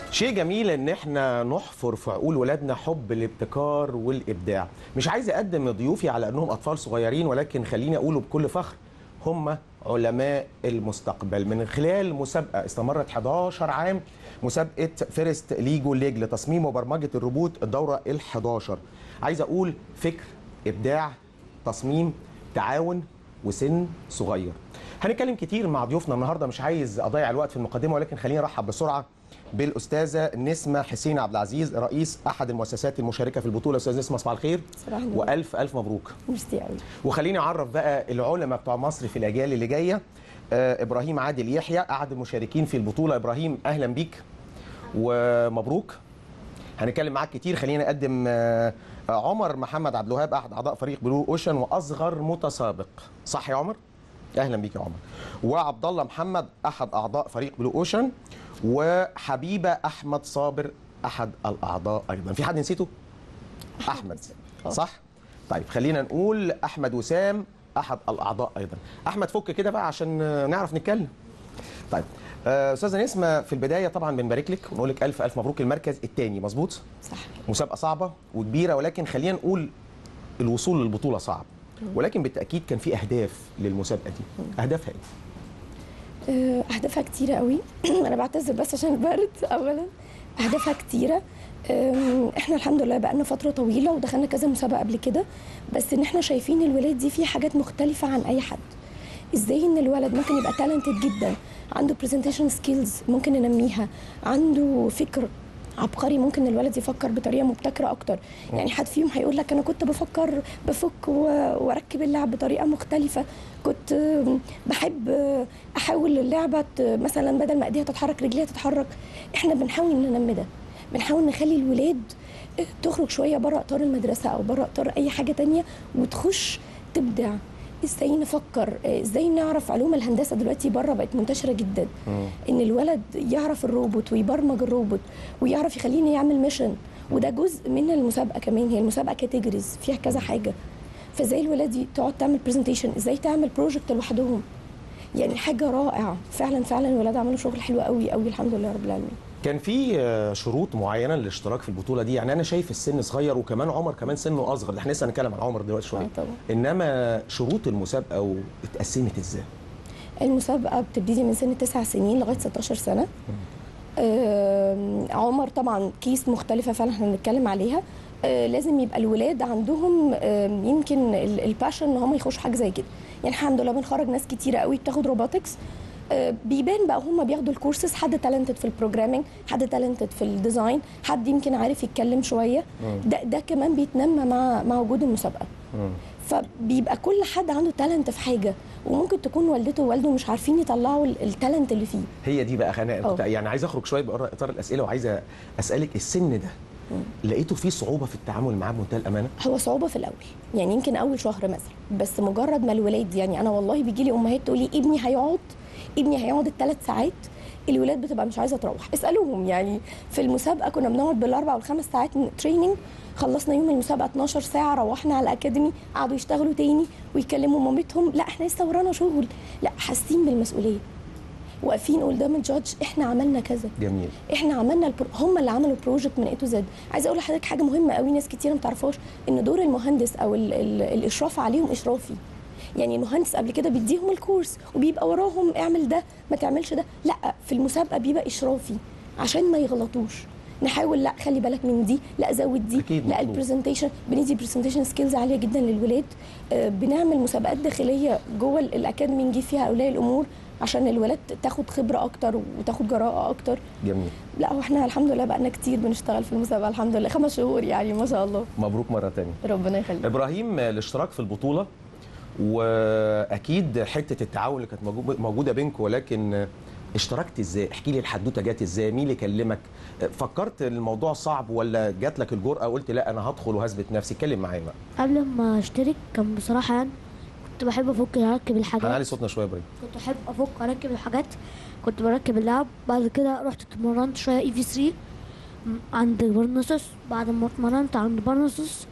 شيء جميل ان احنا نحفر في عقول ولادنا حب الابتكار والابداع مش عايز اقدم ضيوفي على انهم اطفال صغيرين ولكن خليني اقوله بكل فخر هم علماء المستقبل من خلال مسابقه استمرت 11 عام مسابقه فيرست ليجو ليج لتصميم وبرمجه الروبوت الدوره ال11 عايز اقول فكر ابداع تصميم تعاون وسن صغير هنتكلم كتير مع ضيوفنا النهارده مش عايز اضيع الوقت في المقدمه ولكن خليني ارحب بسرعه بالاستاذه نسمه حسين عبد العزيز رئيس احد المؤسسات المشاركه في البطوله استاذ نسمه صباح الخير صباح النور. والف الف مبروك ميرسي قوي وخليني اعرف بقى العلماء بتوع مصر في الاجيال اللي جايه آه، ابراهيم عادل يحيى احد المشاركين في البطوله ابراهيم اهلا بيك ومبروك هنتكلم معاك كتير خلينا نقدم آه، آه، عمر محمد عبد الوهاب احد اعضاء فريق بلو اوشن واصغر متسابق صح يا عمر اهلا بيك يا عمر وعبد الله محمد احد اعضاء فريق بلو اوشن وحبيبه احمد صابر احد الاعضاء ايضا في حد نسيته احمد صح طيب خلينا نقول احمد وسام احد الاعضاء ايضا احمد فك كده بقى عشان آه، نعرف نتكلم طيب آه، استاذه نسمه في البدايه طبعا بنبارك لك ونقول لك الف الف مبروك المركز الثاني مظبوط صح مسابقه صعبه وكبيره ولكن خلينا نقول الوصول للبطوله صعب ولكن بالتاكيد كان في اهداف للمسابقه دي اهدافها ايه آه، اهدافها كتيره قوي انا بعتذر بس عشان البرد اولا اهدافها كتيره آم، احنا الحمد لله بقالنا فتره طويله ودخلنا كذا مسابقه قبل كده بس ان احنا شايفين الولاد دي فيها حاجات مختلفه عن اي حد ازاي ان الولد ممكن يبقى تالنتد جدا عنده برزنتيشن سكيلز ممكن ننميها عنده فكر عبقري ممكن الولد يفكر بطريقه مبتكره اكتر يعني حد فيهم هيقول لك انا كنت بفكر بفك و- واركب اللعب بطريقه مختلفه كنت آم، بحب آه، احاول اللعبه ت- مثلا بدل ما ايديها تتحرك رجليها تتحرك احنا بنحاول ننمي ده بنحاول نخلي الولاد آه، تخرج شويه بره اطار المدرسه او بره اطار اي حاجه تانية وتخش تبدع ازاي نفكر آه، ازاي نعرف علوم الهندسه دلوقتي بره بقت منتشره جدا ان الولد يعرف الروبوت ويبرمج الروبوت ويعرف يخليني يعمل ميشن وده جزء من المسابقه كمان هي المسابقه كاتيجوريز فيها كذا حاجه فازاي الولاد دي تقعد تعمل برزنتيشن ازاي تعمل بروجكت لوحدهم يعني حاجه رائعه فعلا فعلا الولاد عملوا شغل حلو قوي قوي الحمد لله رب العالمين كان في آه، شروط معينه للاشتراك في البطوله دي يعني انا شايف السن صغير وكمان عمر كمان سنه اصغر ده احنا لسه هنتكلم عن عمر دلوقتي شويه آه طبعا. انما شروط المسابقه اتقسمت ازاي المسابقه بتبتدي من سن 9 سنين لغايه 16 سنه آم، عمر طبعا كيس مختلفه فعلا احنا بنتكلم عليها آه، لازم يبقى الولاد عندهم آم، يمكن ال- الباشن ان هم يخشوا حاجه زي كده يعني الحمد لله بنخرج ناس كتيره قوي بتاخد روبوتكس آه، بيبان بقى هم بياخدوا الكورسز حد تالنتد في البروجرامينج حد تالنتد في الديزاين حد يمكن عارف يتكلم شويه ده ده كمان بيتنمى مع مع وجود المسابقه فبيبقى كل حد عنده تالنت في حاجه وممكن تكون والدته ووالده مش عارفين يطلعوا ال- التالنت اللي فيه هي دي بقى خناقه كنت أه. يعني عايز اخرج شويه بره اطار الاسئله وعايزه اسالك السن ده لقيته فيه صعوبه في التعامل معاه بمنتهى الامانه هو صعوبه في الاول يعني يمكن اول شهر مثلا بس مجرد ما الولاد يعني انا والله بيجي لي امهات تقول لي ابني هيقعد ابني هيقعد الثلاث ساعات الولاد بتبقى مش عايزه تروح اسالوهم يعني في المسابقه كنا بنقعد بالاربع والخمس ساعات تريننج خلصنا يوم المسابقه 12 ساعه روحنا على الاكاديمي قعدوا يشتغلوا تاني ويكلموا مامتهم لا احنا لسه ورانا شغل لا حاسين بالمسؤوليه واقفين قدام الجادج احنا عملنا كذا جميل احنا عملنا البرو... هم اللي عملوا البروجكت من اي تو زد عايزه اقول لحضرتك حاجه مهمه قوي ناس كتير ما تعرفهاش ان دور المهندس او ال... ال... الاشراف عليهم اشرافي يعني المهندس قبل كده بيديهم الكورس وبيبقى وراهم اعمل ده ما تعملش ده لا في المسابقه بيبقى اشرافي عشان ما يغلطوش نحاول لا خلي بالك من دي لا زود دي أكيد لا مطلوب. البرزنتيشن بندي برزنتيشن سكيلز عاليه جدا للولاد آه، بنعمل مسابقات داخليه جوه ال- الاكاديمي نجيب فيها اولياء الامور عشان الولاد تاخد خبره اكتر وتاخد جراءه اكتر جميل لا هو احنا الحمد لله بقالنا كتير بنشتغل في المسابقه الحمد لله خمس شهور يعني ما شاء الله مبروك مره تانية ربنا يخليك ابراهيم الاشتراك في البطوله واكيد حته التعاون اللي كانت موجو- موجوده بينكم ولكن اشتركت ازاي احكي لي الحدوته جت ازاي مين اللي كلمك فكرت الموضوع صعب ولا جات لك الجرأه قلت لا انا هدخل وهثبت نفسي اتكلم معايا بقى قبل ما اشترك كان بصراحة يعني كنت بحب افك اركب الحاجات هنعلي صوتنا شويه يا ابراهيم كنت احب افك اركب الحاجات كنت بركب اللعب بعد كده رحت اتمرنت شوية اي في 3 عند برنسوس بعد ما اتمرنت عند برنسوس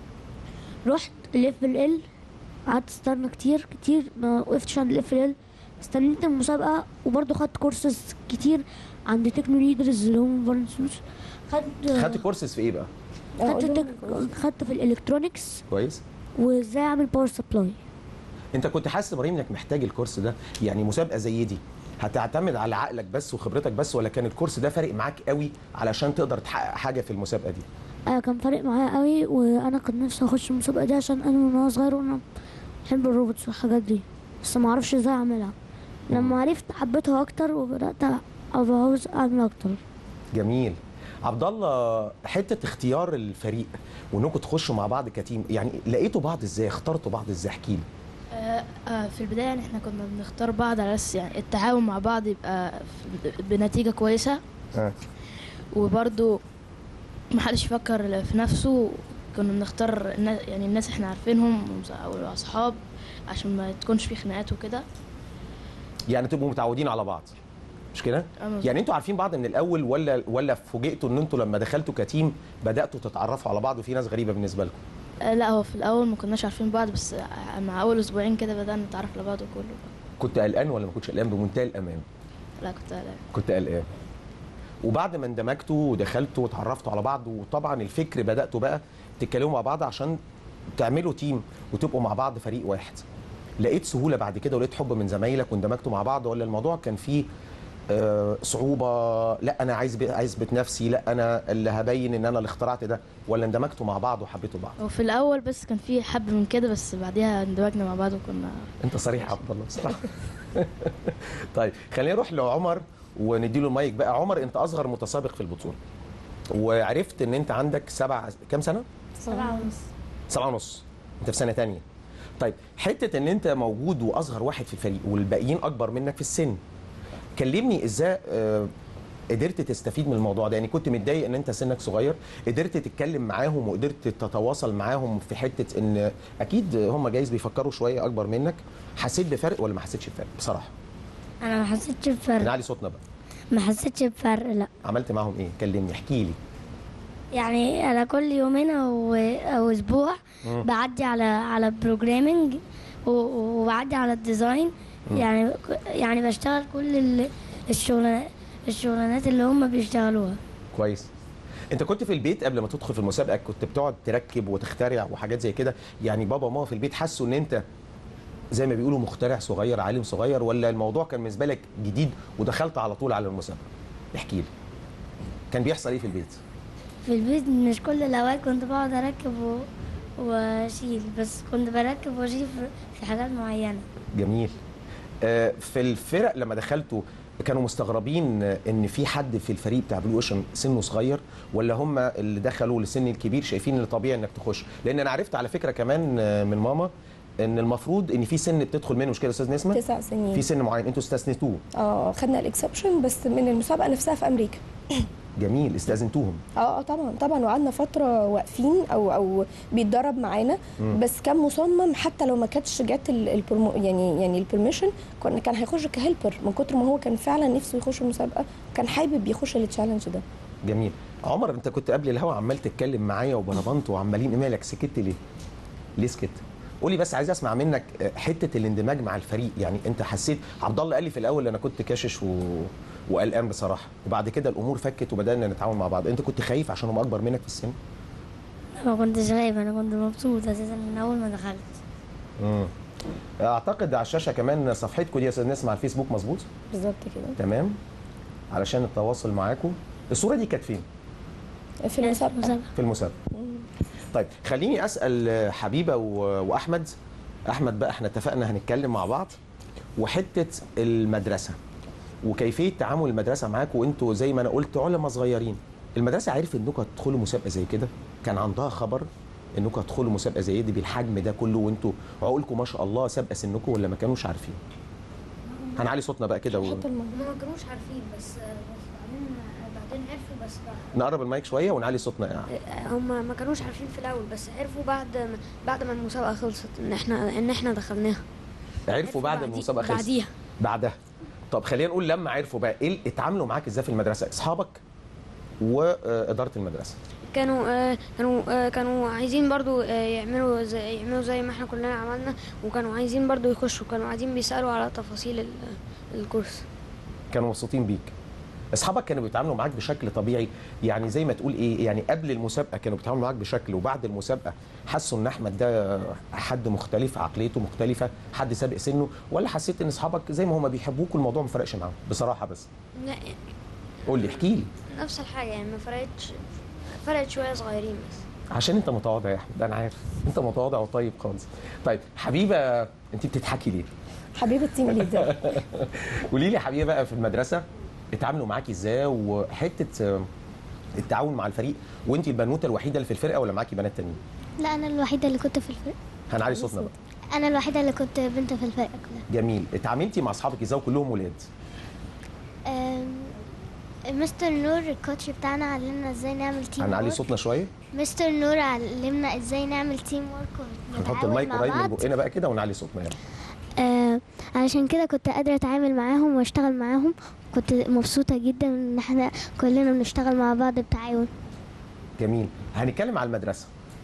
رحت الاف ال ال قعدت استنى كتير كتير ما وقفتش عند الاف ال ال استنيت المسابقة وبرضه خدت كورسز كتير عند تكنو ليدرز اللي هم فالنسوس خدت خدت كورسز في ايه بقى آه، خدت قولهم تك... كويس. خدت في الالكترونكس كويس وازاي اعمل باور سبلاي انت كنت حاسس ابراهيم انك محتاج الكورس ده يعني مسابقه زي دي هتعتمد على عقلك بس وخبرتك بس ولا كان الكورس ده فارق معاك قوي علشان تقدر تحقق حاجه في المسابقه دي آه كان فارق معايا قوي وانا كنت نفسي اخش المسابقة دي عشان انا من وانا صغير وانا بحب الروبوتس والحاجات دي بس ما اعرفش ازاي اعملها لما عرفت حبيتها اكتر وبدات ابقى عاوز اعمل اكتر جميل عبد الله حته اختيار الفريق وانكم تخشوا مع بعض كتيم يعني لقيتوا بعض ازاي اخترتوا بعض ازاي احكي لي آه، آه، في البداية يعني احنا كنا بنختار بعض على اساس يعني التعاون مع بعض يبقى في- بنتيجة كويسة آه. وبرضو محدش يفكر في نفسه كنا بنختار النا- يعني الناس احنا عارفينهم او اصحاب عشان ما تكونش في خناقات وكده يعني تبقوا متعودين على بعض مش كده آه، مظبوط. يعني انتوا عارفين بعض من الاول ولا ولا فوجئتوا ان انتوا لما دخلتوا كتيم بداتوا تتعرفوا على بعض وفي ناس غريبه بالنسبه لكم آه، لا هو في الاول ما كناش عارفين بعض بس آه، مع اول اسبوعين كده بدأنا نتعرف على بعض وكله كنت قلقان ولا ما كنتش قلقان بمنتهى الامان لا كنت قلقان. كنت قلقان وبعد ما اندمجتوا ودخلتوا وتعرفتوا على بعض وطبعا الفكر بداتوا بقى تتكلموا مع بعض عشان تعملوا تيم وتبقوا مع بعض فريق واحد لقيت سهوله بعد كده ولقيت حب من زمايلك واندمجتوا مع بعض ولا الموضوع كان فيه آه، صعوبه لا انا عايز عايز اثبت نفسي لا انا اللي هبين ان انا اللي اخترعت ده ولا اندمجتوا مع بعض وحبيتوا بعض وفي الاول بس كان في حب من كده بس بعديها اندمجنا مع بعض وكنا انت صريح يا عبد الله بصراحه طيب خلينا نروح لعمر ونديله المايك بقى عمر انت اصغر متسابق في البطوله وعرفت ان انت عندك سبع كام سنه سبعة ونص سبعة ونص انت في سنه تانية طيب حته ان انت موجود واصغر واحد في الفريق والباقيين اكبر منك في السن كلمني ازاي آه، قدرت تستفيد من الموضوع ده يعني كنت متضايق ان انت سنك صغير قدرت تتكلم معاهم وقدرت تتواصل معاهم في حته ان اكيد هم جايز بيفكروا شويه اكبر منك حسيت بفرق ولا ما حسيتش بفرق بصراحه انا ما حسيتش بفرق نعلي صوتنا بقى ما حسيتش بفرق لا عملت معاهم ايه كلمني احكي لي يعني انا كل يومين او او اسبوع مم. بعدي على على بروجرامنج وبعدي على الديزاين يعني يعني بشتغل كل ال- الشغلانات الشغلانات اللي هم بيشتغلوها كويس انت كنت في البيت قبل ما تدخل في المسابقه كنت بتقعد تركب وتخترع وحاجات زي كده يعني بابا وماما في البيت حسوا ان انت زي ما بيقولوا مخترع صغير عالم صغير ولا الموضوع كان بالنسبه لك جديد ودخلت على طول على المسابقه احكي لي كان بيحصل ايه في البيت في البيت مش كل الاوقات كنت بقعد اركب و... واشيل بس كنت بركب واشيل في- في حاجات معينه جميل آه، في الفرق لما دخلتوا كانوا مستغربين آه، ان في حد في الفريق بتاع بلو اوشن سنه صغير ولا هم اللي دخلوا للسن الكبير شايفين ان طبيعي انك تخش لان انا عرفت على فكره كمان آه، من ماما ان المفروض ان في سن بتدخل منه مش كده يا استاذ نسمه تسع سنين في سن معين انتوا استثنتوه اه خدنا الاكسبشن بس من المسابقه نفسها في امريكا جميل استاذنتوهم اه اه طبعا طبعا وقعدنا فتره واقفين او او بيتدرب معانا مم. بس كان مصمم حتى لو ما كانتش جت ال- البرمو يعني يعني البرميشن كنا كان هيخش كهيلبر من كتر ما هو كان فعلا نفسه يخش المسابقه كان حابب يخش التشالنج ده جميل عمر انت كنت قبل الهوا عمال تتكلم معايا وبربنت وعمالين مالك سكت ليه ليه سكت قولي بس عايز اسمع منك آه، حته الاندماج مع الفريق يعني انت حسيت عبد الله قال لي في الاول انا كنت كاشش و... وقلقان بصراحه وبعد كده الامور فكت وبدانا نتعاون مع بعض انت كنت خايف عشان هم اكبر منك في السن ما كنتش خايف انا كنت مبسوط اساسا من اول ما دخلت امم اعتقد على الشاشه كمان صفحتكم دي يا استاذ نسمع على الفيسبوك مظبوط بالظبط كده تمام علشان التواصل معاكم الصوره دي كانت فين في المسابقه في المسابقه طيب خليني اسال حبيبه و- واحمد احمد بقى احنا اتفقنا هنتكلم مع بعض وحته المدرسه وكيفيه تعامل المدرسه معاكم وانتوا زي ما انا قلت علماء صغيرين المدرسه عرفت انكم هتدخلوا مسابقه زي كده كان عندها خبر انكم هتدخلوا مسابقه زي دي بالحجم ده كله وانتوا عقولكم ما شاء الله سابقه سنكم ولا ما كانوش عارفين هنعلي صوتنا بقى كده و... حط الموضوع هما ما كانوش عارفين بس بس بعدين بعدين عرفوا بس نقرب المايك شويه ونعلي صوتنا يعني. هم ما كانوش عارفين في الاول بس عرفوا بعد ما بعد ما المسابقه خلصت ان احنا ان احنا دخلناها عرفوا بعد بعدي- المسابقه خلصت بعديها بعدها طب خلينا نقول لما عرفوا بقى ايه اتعاملوا معاك ازاي في المدرسه اصحابك واداره المدرسه كانوا آه، كانوا آه، كانوا عايزين برضو آه، يعملوا زي يعملوا زي ما احنا كلنا عملنا وكانوا عايزين برضو يخشوا كانوا قاعدين بيسألوا على تفاصيل ال- الكورس كانوا مبسوطين بيك اصحابك كانوا بيتعاملوا معاك بشكل طبيعي يعني زي ما تقول ايه يعني قبل المسابقه كانوا بيتعاملوا معاك بشكل وبعد المسابقه حسوا ان احمد ده حد مختلف عقليته مختلفه حد سابق سنه ولا حسيت ان اصحابك زي ما هم بيحبوك والموضوع ما فرقش معاهم بصراحه بس لا قول لي احكي لي نفس الحاجة يعني ما فرقتش فرقت شوية صغيرين بس عشان انت متواضع يا احمد انا عارف انت متواضع وطيب خالص طيب حبيبه انت بتضحكي ليه حبيبه تيم ليدر قولي لي يا حبيبه بقى في المدرسه اتعاملوا معاكي ازاي وحته آه، التعاون مع الفريق وانت البنوته الوحيده اللي في الفرقه ولا معاكي بنات تانيين لا انا الوحيده اللي كنت في الفرقه هنعلي صوتنا بقى انا الوحيده اللي كنت بنت في الفرقه كلها جميل اتعاملتي مع اصحابك ازاي وكلهم ولاد مستر نور الكوتش بتاعنا علمنا ازاي نعمل تيم هنعلي صوتنا شويه مستر نور علمنا ازاي نعمل تيم ورك هنحط المايك قريب من بقنا بقى كده ونعلي صوتنا يعني آه علشان كده كنت قادرة أتعامل معاهم وأشتغل معاهم كنت مبسوطة جدا إن احنا كلنا بنشتغل مع بعض بتعاون جميل هنتكلم على المدرسه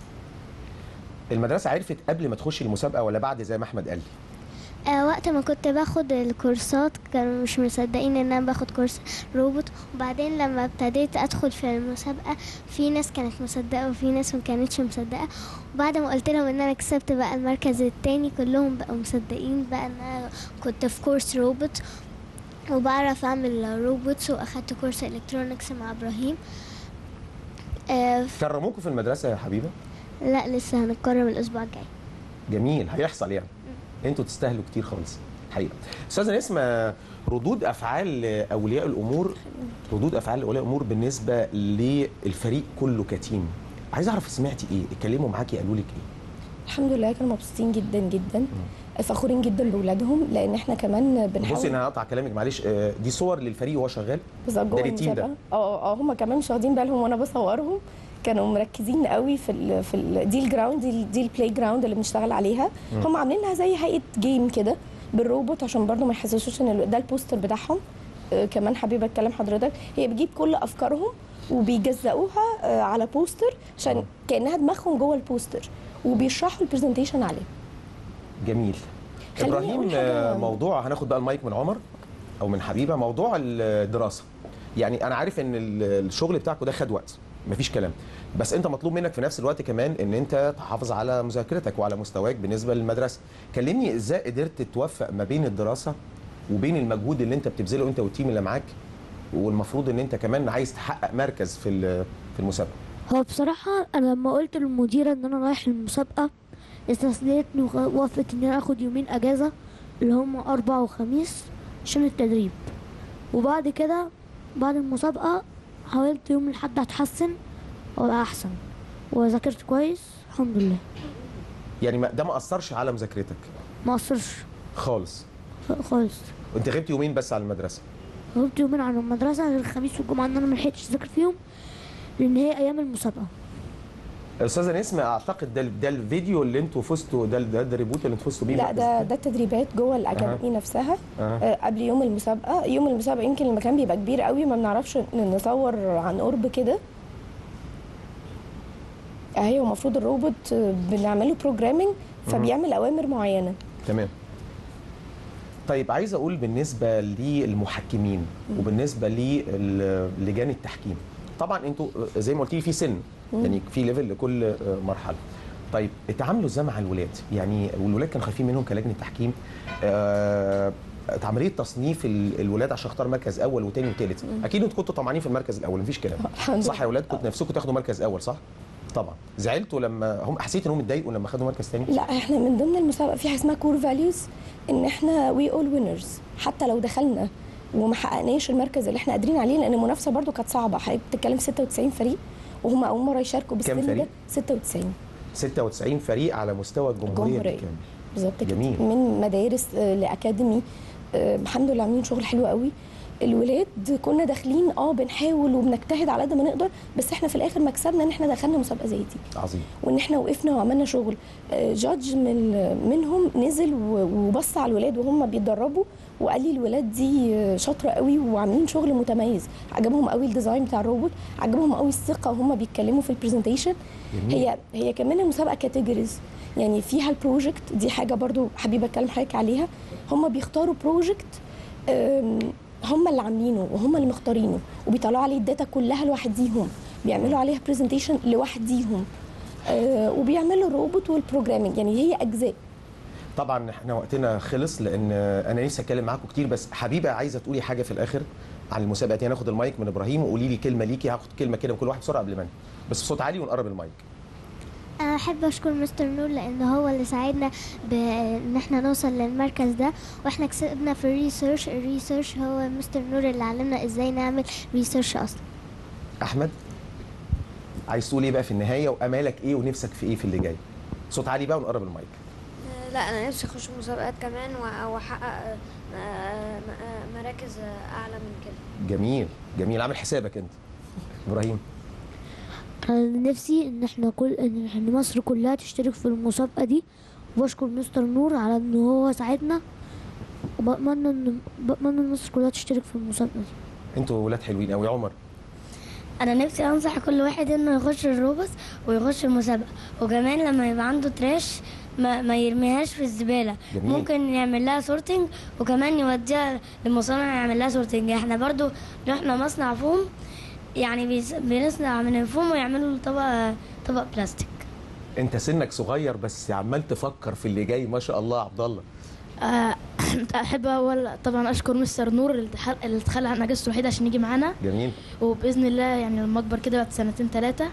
المدرسه عرفت قبل ما تخشي المسابقه ولا بعد زي ما احمد قال لي آه وقت ما كنت باخد الكورسات كانوا مش مصدقين ان انا باخد كورس روبوت وبعدين لما ابتديت ادخل في المسابقه في ناس كانت مصدقه وفي ناس ما كانتش مصدقه وبعد ما قلت لهم ان انا كسبت بقى المركز التاني كلهم بقوا مصدقين بقى ان انا كنت في كورس روبوت وبعرف اعمل روبوتس واخدت كورس الكترونكس مع ابراهيم آه كرموكوا في المدرسه يا حبيبه لا لسه هنتكرم الاسبوع الجاي جميل هيحصل يعني انتوا تستاهلوا كتير خالص حقيقه استاذه نسمه ردود افعال اولياء الامور ردود افعال اولياء الامور بالنسبه للفريق كله كتيم عايز اعرف سمعتي ايه اتكلموا معاكي قالوا لك ايه الحمد لله كانوا مبسوطين جدا جدا فخورين جدا باولادهم لان احنا كمان بصي بنحاول انا هقطع كلامك معلش آه، دي صور للفريق وهو شغال بالظبط جوه ده للتيم ده. المسابقه اه اه هم كمان مش واخدين بالهم وانا بصورهم كانوا مركزين قوي في ال في ال دي الجراوند دي, دي البلاي جراوند اللي بنشتغل عليها هم عاملينها زي هيئه جيم كده بالروبوت عشان برضو ما يحسسوش ان ال- ده البوستر بتاعهم آه كمان حبيبه اتكلم حضرتك هي بتجيب كل افكارهم وبيجزئوها آه على بوستر عشان كانها دماغهم جوه البوستر وبيشرحوا البرزنتيشن عليه جميل خليني ابراهيم أقول حاجة- آه، موضوع هناخد بقى المايك من عمر او من حبيبه موضوع الدراسه يعني انا عارف ان ال- الشغل بتاعكم ده خد وقت مفيش كلام بس انت مطلوب منك في نفس الوقت كمان ان انت تحافظ على مذاكرتك وعلى مستواك بالنسبه للمدرسه كلمني ازاي قدرت توفق ما بين الدراسه وبين المجهود اللي انت بتبذله انت والتيم اللي معاك والمفروض ان انت كمان عايز تحقق مركز في ال- في المسابقه هو بصراحة أنا لما قلت للمديرة إن أنا رايح المسابقة استسلمتني ووافقت إن أنا آخد يومين أجازة اللي هم أربع وخميس عشان التدريب وبعد كده بعد المسابقة حاولت يوم الأحد أتحسن وأبقى أحسن وذاكرت كويس الحمد لله يعني ما- ده ما اثرش على مذاكرتك ما قصرش خالص خالص انت غبت يومين بس على المدرسه غبت يومين عن المدرسة غير الخميس والجمعة إن أنا ملحقتش أذاكر فيهم لأن هي أيام المسابقة استاذه نسمه اعتقد ده ده الفيديو اللي انتوا فزتوا ده ده, ده الريبوت اللي انتوا فزتوا بيه لا ده ده التدريبات جوه الاكاديمي نفسها أها. آه، قبل يوم المسابقه يوم المسابقه يمكن المكان بيبقى كبير قوي ما بنعرفش ن- نصور عن قرب كده اهي المفروض الروبوت آه، بنعمله بروجرامينج فبيعمل اوامر معينه تمام طيب عايز اقول بالنسبه للمحكمين وبالنسبه للجان التحكيم طبعا انتوا زي ما قلت لي في سن يعني في ليفل لكل مرحله طيب اتعاملوا ازاي مع الولاد يعني والولاد كانوا خايفين منهم كلجنه تحكيم آه عمليه تصنيف ال- الولاد عشان اختار مركز اول وثاني وثالث اكيد انتوا كنتوا طمعانين في المركز الاول مفيش كلام الحمد صح لله. يا ولاد كنتوا نفسكم تاخدوا مركز اول صح طبعا زعلتوا لما هم حسيت انهم اتضايقوا لما خدوا مركز ثاني لا احنا من ضمن المسابقه في حاجه اسمها كور فاليوز ان احنا وي اول وينرز حتى لو دخلنا وما حققناش المركز اللي احنا قادرين عليه لان المنافسه برضو كانت صعبه حضرتك بتتكلم 96 فريق وهم اول مره يشاركوا كام بالسن ده فريق؟ 96 96 فريق على مستوى الجمهوريه الجمهورية. بالكامل بالظبط كده جميل. من مدارس آه، لاكاديمي آه، الحمد لله عاملين شغل حلو قوي الولاد كنا داخلين اه بنحاول وبنجتهد على قد ما نقدر بس احنا في الاخر مكسبنا ان احنا دخلنا مسابقه زي دي عظيم وان احنا وقفنا وعملنا شغل آه، جادج من منهم نزل و- وبص على الولاد وهم بيتدربوا وقال لي الولاد دي شاطره قوي وعاملين شغل متميز عجبهم قوي الديزاين بتاع الروبوت عجبهم قوي الثقه وهم بيتكلموا في البرزنتيشن هي هي كمان المسابقه كاتيجوريز يعني فيها البروجكت دي حاجه برضو حبيبه اتكلم حضرتك عليها هم بيختاروا بروجكت هم اللي عاملينه وهم اللي مختارينه وبيطلعوا عليه الداتا كلها لوحديهم بيعملوا عليها برزنتيشن لوحديهم آه، وبيعملوا الروبوت والبروجرامينج يعني هي اجزاء طبعا احنا وقتنا خلص لان انا نفسي اتكلم معاكم كتير بس حبيبه عايزه تقولي حاجه في الاخر عن المسابقه دي هناخد المايك من ابراهيم وقولي لي كلمه ليكي هاخد كلمه كده من كل واحد بسرعه قبل ما أنهي. بس بصوت عالي ونقرب المايك انا احب اشكر مستر نور لان هو اللي ساعدنا بان احنا نوصل للمركز ده واحنا كسبنا في الريسيرش الريسيرش هو مستر نور اللي علمنا ازاي نعمل ريسيرش اصلا احمد عايز تقول ايه بقى في النهايه وامالك ايه ونفسك في ايه في اللي جاي صوت عالي بقى ونقرب المايك آه، لا انا نفسي اخش مسابقات كمان وأ- واحقق آه، آه، م- آه، مراكز آه، اعلى من كده جميل جميل عامل حسابك انت ابراهيم انا نفسي ان احنا كل ان إن مصر كلها تشترك في المسابقه دي وبشكر مستر نور على ان هو ساعدنا وبتمنى ان بتمنى ان مصر كلها تشترك في المسابقه دي انتوا ولاد حلوين قوي عمر انا نفسي انصح كل واحد انه يخش الروبوت ويخش المسابقه وكمان لما يبقى عنده تراش ما, ما يرميهاش في الزباله جميل. ممكن يعمل لها سورتنج وكمان يوديها للمصانع يعمل لها سورتنج احنا برضو رحنا مصنع فوم يعني بيس- بنصنع من الفوم ويعملوا له طبق طبق بلاستيك انت سنك صغير بس عمال تفكر في اللي جاي ما شاء الله يا عبد الله آه، احب اول طبعا اشكر مستر نور اللي تح- اللي تخلى عن اجازته الوحيده عشان يجي معانا جميل وباذن الله يعني لما اكبر كده بعد سنتين ثلاثه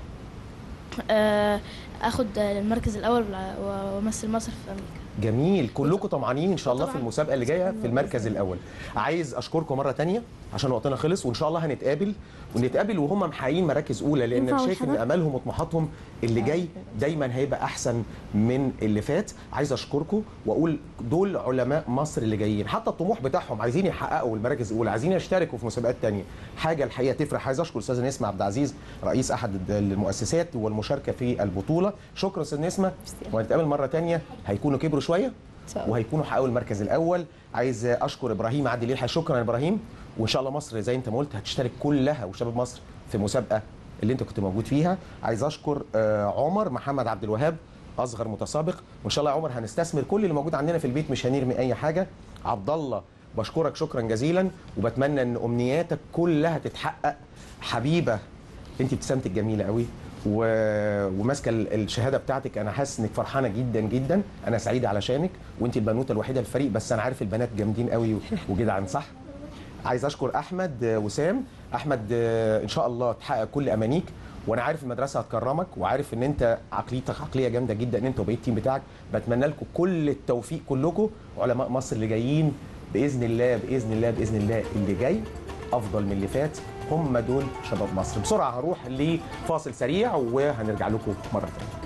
اخد المركز الاول وامثل مصر في امريكا جميل كلكم طمعانين ان شاء الله في طبعاً. المسابقه اللي جايه في المركز الاول عايز اشكركم مره تانية عشان وقتنا خلص وان شاء الله هنتقابل ونتقابل وهم محققين مراكز اولى لان ينفع شايف ان والحضر؟ امالهم وطموحاتهم اللي جاي دايما هيبقى احسن من اللي فات عايز اشكركم واقول دول علماء مصر اللي جايين حتى الطموح بتاعهم عايزين يحققوا المراكز الاولى عايزين يشتركوا في مسابقات تانية حاجه الحقيقه تفرح عايز اشكر استاذه نسمه عبد العزيز رئيس احد المؤسسات والمشاركه في البطوله شكرا استاذ نسمه وهنتقابل مره تانية هيكونوا كبروا شويه إن شاء الله. وهيكونوا حققوا المركز الاول عايز اشكر ابراهيم عادل يلحق شكرا يا ابراهيم وان شاء الله مصر زي انت ما قلت هتشترك كلها وشباب مصر في مسابقه اللي انت كنت موجود فيها عايز اشكر آه، عمر محمد عبد الوهاب اصغر متسابق وان شاء الله يا عمر هنستثمر كل اللي موجود عندنا في البيت مش هنرمي اي حاجه عبد الله بشكرك شكرا جزيلا وبتمنى ان امنياتك كلها تتحقق حبيبه انت ابتسامتك جميله قوي و... وماسكه ال- الشهاده بتاعتك انا حاسس انك فرحانه جدا جدا انا سعيده علشانك وانت البنوته الوحيده في الفريق بس انا عارف البنات جامدين قوي و- وجدعان صح عايز اشكر احمد آه، وسام احمد آه، ان شاء الله تحقق كل امانيك وانا عارف المدرسه هتكرمك وعارف ان انت عقليتك عقليه جامده جدا ان انت وبقيه التيم بتاعك بتمنى لكم كل التوفيق كلكم علماء مصر اللي جايين باذن الله باذن الله باذن الله اللي جاي افضل من اللي فات هم دول شباب مصر بسرعه هروح لفاصل سريع وهنرجع لكم مره ثانيه